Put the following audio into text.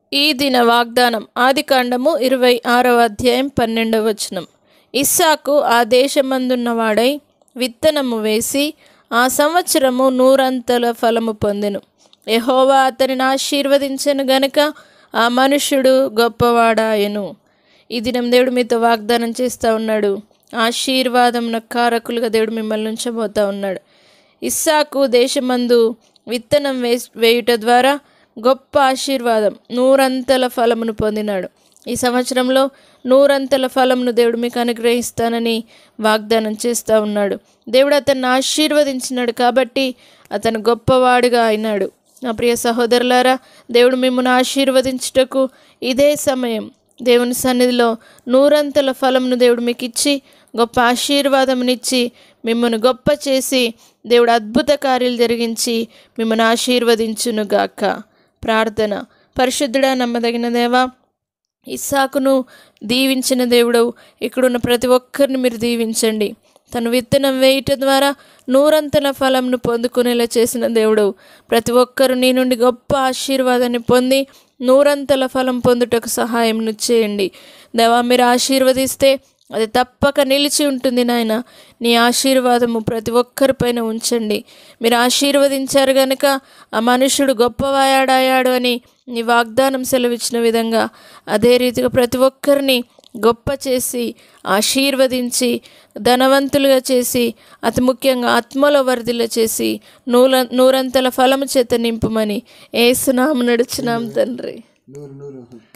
ఈ దిన వాగ్దానం ఆదికాండము ఇరవై ఆరవ అధ్యాయం పన్నెండవ వచనం ఇస్సాకు ఆ దేశమందున్నవాడై విత్తనము వేసి ఆ సంవత్సరము నూరంతల ఫలము పొందెను యెహోవా అతనిని ఆశీర్వదించెను గనుక ఆ మనుష్యుడు గొప్పవాడాయను ఈ దినం దేవుడు మీతో వాగ్దానం చేస్తూ ఉన్నాడు ఆశీర్వాదం కారకులుగా దేవుడు మిమ్మల్ని ఉంచబోతా ఉన్నాడు ఇస్సాకు దేశమందు విత్తనం వే వేయుట ద్వారా గొప్ప ఆశీర్వాదం నూరంతల ఫలమును పొందినాడు ఈ సంవత్సరంలో నూరంతల ఫలమును దేవుడు మీకు అనుగ్రహిస్తానని వాగ్దానం చేస్తూ ఉన్నాడు దేవుడు అతన్ని ఆశీర్వదించినాడు కాబట్టి అతను గొప్పవాడుగా అయినాడు నా ప్రియ సహోదరులారా దేవుడు మిమ్మల్ని ఆశీర్వదించుటకు ఇదే సమయం దేవుని సన్నిధిలో నూరంతల ఫలమును దేవుడు మీకు ఇచ్చి గొప్ప ఆశీర్వాదమునిచ్చి మిమ్మల్ని గొప్ప చేసి దేవుడు అద్భుత కార్యాలు జరిగించి మిమ్మల్ని ఆశీర్వదించునుగాక ప్రార్థన పరిశుద్ధుడా నమ్మదగిన దేవా ఇస్సాకును దీవించిన దేవుడు ఇక్కడున్న ప్రతి ఒక్కరిని మీరు దీవించండి తను విత్తనం వేయటం ద్వారా నూరంతల ఫలంను పొందుకునేలా చేసిన దేవుడు ప్రతి ఒక్కరు నీ నుండి గొప్ప ఆశీర్వాదాన్ని పొంది నూరంతల ఫలం పొందుటకు సహాయం చేయండి దేవా మీరు ఆశీర్వదిస్తే అది తప్పక నిలిచి ఉంటుంది నాయన నీ ఆశీర్వాదము ప్రతి ఒక్కరిపైన ఉంచండి మీరు ఆశీర్వదించారు గనుక ఆ మనుషుడు గొప్పవాయాడాయాడు అని నీ వాగ్దానం సెలవిచ్చిన విధంగా అదే రీతిగా ప్రతి ఒక్కరిని గొప్ప చేసి ఆశీర్వదించి ధనవంతులుగా చేసి అతి ముఖ్యంగా ఆత్మలో వరదిల చేసి నూల నూరంతల ఫలము చేత నింపుమని ఏసునాము నడుచున్నాం తండ్రి నూరు నూరు